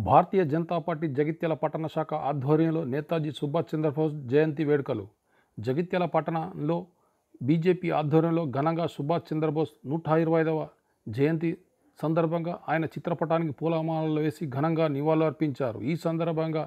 భారతీయ Janata party Jagtial పట్టణ శాఖ ఆధ్వర్యంలో నేతాజీ సుభాష్ చంద్రబోస్ జయంతి వేడుకలు జగిత్యాల పట్టణంలో బీజేపీ ఆధ్వర్యంలో ఘనంగా సుభాష్ చంద్రబోస్ నూట ఇరవై ఐదవ జయంతి సందర్భంగా ఆయన చిత్రపటానికి పూలమాలలు వేసి ఘనంగా నివాళులర్పించారు ఈ సందర్భంగా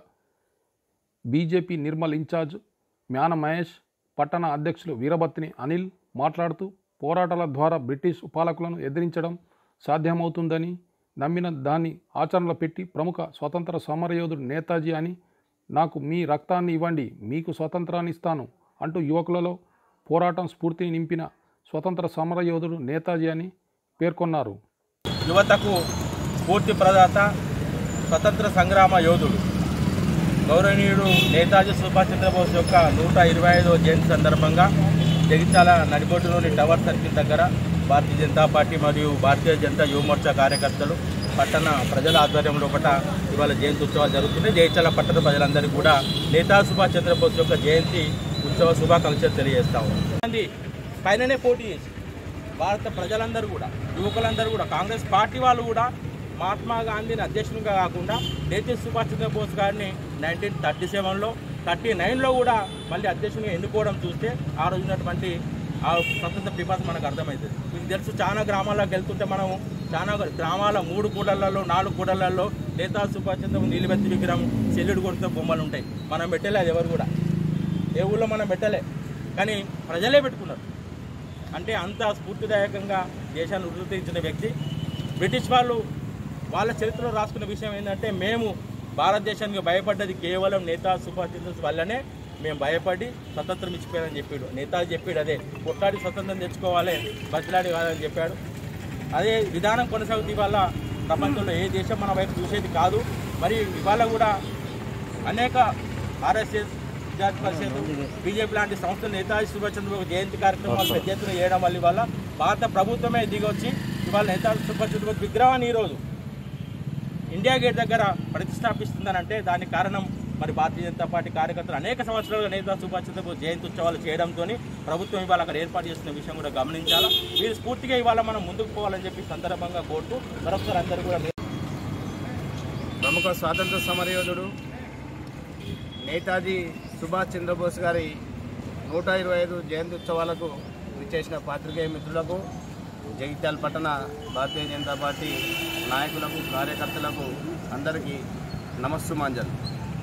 బీజేపీ నిర్మల్ ఇన్ఛార్జ్ మ్యాన మహేష్ పట్టణ అధ్యక్షులు వీరభత్ని అనిల్ మాట్లాడుతూ పోరాటాల ద్వారా బ్రిటిష్ పాలకులను ఎదిరించడం సాధ్యమవుతుందని నమ్మిన దాన్ని ఆచరణలో పెట్టి ప్రముఖ స్వతంత్ర సమరయోధుడు నేతాజీ అని నాకు మీ రక్తాన్ని ఇవ్వండి మీకు స్వతంత్రాన్ని ఇస్తాను అంటూ యువకులలో పోరాటం స్ఫూర్తిని నింపిన స్వతంత్ర సమరయోధుడు నేతాజీ అని పేర్కొన్నారు యువతకు స్ఫూర్తి ప్రదాత స్వతంత్ర సంగ్రామ యోధుడు గౌరవనీయుడు నేతాజీ సుభాష్ చంద్రబోస్ యొక్క నూట ఇరవై ఐదవ జయంతి సందర్భంగా జగిత్యాల నడిబొడ్డులోని టవర్ సర్కిల్ దగ్గర భారతీయ జనతా పార్టీ మరియు భారతీయ జనతా యువమోర్చా కార్యకర్తలు పట్టణ ప్రజల ఆధ్వర్యంలో ఒకట ఇవాళ జయంతి ఉత్సవాలు జరుగుతున్నాయి జగిత్యాల పట్టణ ప్రజలందరికీ కూడా నేతాజీ సుభాష్ చంద్రబోస్ యొక్క జయంతి ఉత్సవ శుభాకాంక్షలు తెలియజేస్తా ఉన్నాం పైననే పోటీ చేసి భారత ప్రజలందరూ కూడా యువకులందరూ కూడా కాంగ్రెస్ పార్టీ వాళ్ళు కూడా మహాత్మా గాంధీని అధ్యక్షునిగా కాకుండా నేతి సుభాష్ చంద్రబోస్ గారిని నైన్టీన్ థర్టీ సెవెన్లో థర్టీ నైన్లో కూడా మళ్ళీ అధ్యక్షునిగా ఎన్నుకోవడం చూస్తే ఆ రోజు ఉన్నటువంటి ఆ స్వతంత్ర పిపాస మనకు అర్థమవుతుంది మీకు తెలుసు చాలా గ్రామాల్లోకి వెళ్తుంటే మనం చాలా గ్రామాల మూడు కూడళ్లలో నాలుగు కూడళ్లలో నేతాజీ సుభాష్ చంద్రబోస్ నీలిబెత్తి విగ్రహం చెల్లుడు కొడుతూ బొమ్మలు ఉంటాయి మనం పెట్టలే అది ఎవరు కూడా ఏ ఊళ్ళో మనం పెట్టలే కానీ ప్రజలే పెట్టుకున్నారు అంటే అంత స్ఫూర్తిదాయకంగా దేశాన్ని ఉద్ధరించిన వ్యక్తి బ్రిటిష్ వాళ్ళు వాళ్ళ చరిత్రలో రాసుకున్న విషయం ఏంటంటే మేము భారతదేశానికి భయపడ్డది కేవలం నేతాజీ సుభాష్ చంద్రబోస్ వల్లనే మేము భయపడి స్వతంత్రం ఇచ్చిపోయారని చెప్పాడు నేతాజీ చెప్పాడు అదే కొట్లాడి స్వతంత్రం తెచ్చుకోవాలి బతిలాడి కాదని చెప్పాడు అదే విధానం కొనసాగుతూ ఇవాళ ప్రపంచంలో ఏ దేశం మన వైపు చూసేది కాదు మరి ఇవాళ కూడా అనేక ఆర్ఎస్ఎస్ విద్యార్థి పరిషత్ బీజేపీ లాంటి సంస్థలు నేతాజీ సుభాష్ చంద్రబోస్ జయంతి కార్యక్రమాలు పెద్ద ఎత్తున చేయడం వల్ల ఇవాళ భారత ప్రభుత్వమే దిగొచ్చి ఇవాళ నేతాజీ సుభాష్ చంద్రబోస్ విగ్రహాన్ని ఈరోజు ఇండియా గేట్ దగ్గర ప్రతిష్టాపిస్తుందనంటే దానికి కారణం మరి భారతీయ జనతా పార్టీ కార్యకర్తలు అనేక సంవత్సరాలుగా నేతాజీ సుభాష్ చంద్రబోస్ జయంతి ఉత్సవాలు చేయడంతో ప్రభుత్వం ఇవాళ అక్కడ ఏర్పాటు చేస్తున్న విషయం కూడా గమనించాలా వీరు స్ఫూర్తిగా ఇవాళ మనం ముందుకు పోవాలని చెప్పి సందర్భంగా కోరుతూ మరొకసారి అందరూ కూడా ప్రముఖ స్వాతంత్ర సమరయోధుడు నేతాజీ సుభాష్ చంద్రబోస్ గారి నూట ఇరవై ఐదు జయంతి ఉత్సవాలకు విచ్చేసిన పాత్రికేయ మిత్రులకు జగిత్యాల పట్టణ భారతీయ జనతా పార్టీ నాయకులకు కార్యకర్తలకు అందరికీ నమస్సుమాంజలు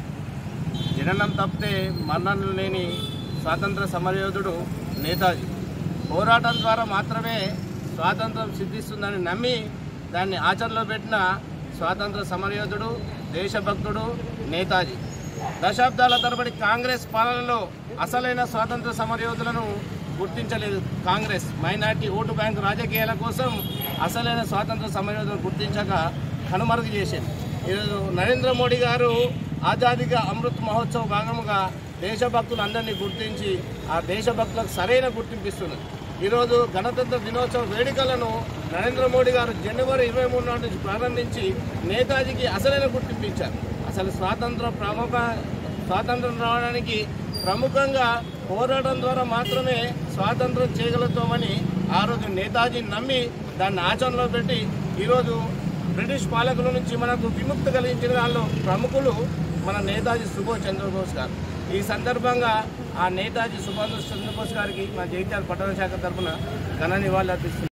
జననం తప్పితే మరణం లేని స్వాతంత్ర సమరయోధుడు నేతాజీ పోరాటం ద్వారా మాత్రమే స్వాతంత్రం సిద్ధిస్తుందని నమ్మి దాన్ని ఆచరణలో పెట్టిన స్వాతంత్ర సమరయోధుడు దేశభక్తుడు నేతాజీ దశాబ్దాల తరబడి కాంగ్రెస్ పాలనలో అసలైన స్వాతంత్ర సమరయోధులను గుర్తించలేదు కాంగ్రెస్ మైనార్టీ ఓటు బ్యాంకు రాజకీయాల కోసం అసలైన స్వాతంత్ర సమరయోధులను గుర్తించక కనుమరుగు చేసింది ఈరోజు నరేంద్ర మోడీ గారు ఆజాదీగా అమృత్ మహోత్సవ్ భాగముగా దేశభక్తులందరినీ గుర్తించి ఆ దేశభక్తులకు సరైన గుర్తింపిస్తున్నారు ఈరోజు గణతంత్ర దినోత్సవ వేడుకలను నరేంద్ర మోడీ గారు జనవరి ఇరవై మూడు నాటి నుంచి ప్రారంభించి నేతాజీకి అసలైన గుర్తింపించారు అసలు స్వాతంత్ర ప్రముఖ స్వాతంత్రం రావడానికి ప్రముఖంగా పోరాటం ద్వారా మాత్రమే స్వాతంత్రం చేయగలుగుతామని ఆ రోజు నేతాజీని నమ్మి దాన్ని ఆచరణలో పెట్టి ఈరోజు బ్రిటిష్ పాలకుల నుంచి మనకు విముక్తి కలిగించిన వాళ్ళు ప్రముఖులు మన నేతాజీ సుభాష్ చంద్రబోస్ గారు ఈ సందర్భంగా ఆ నేతాజీ సుభాష్ చంద్రబోస్ గారికి మా జగిత్యాల పట్టణ శాఖ తరఫున ఘన నివాళులు అర్పిస్తున్నాం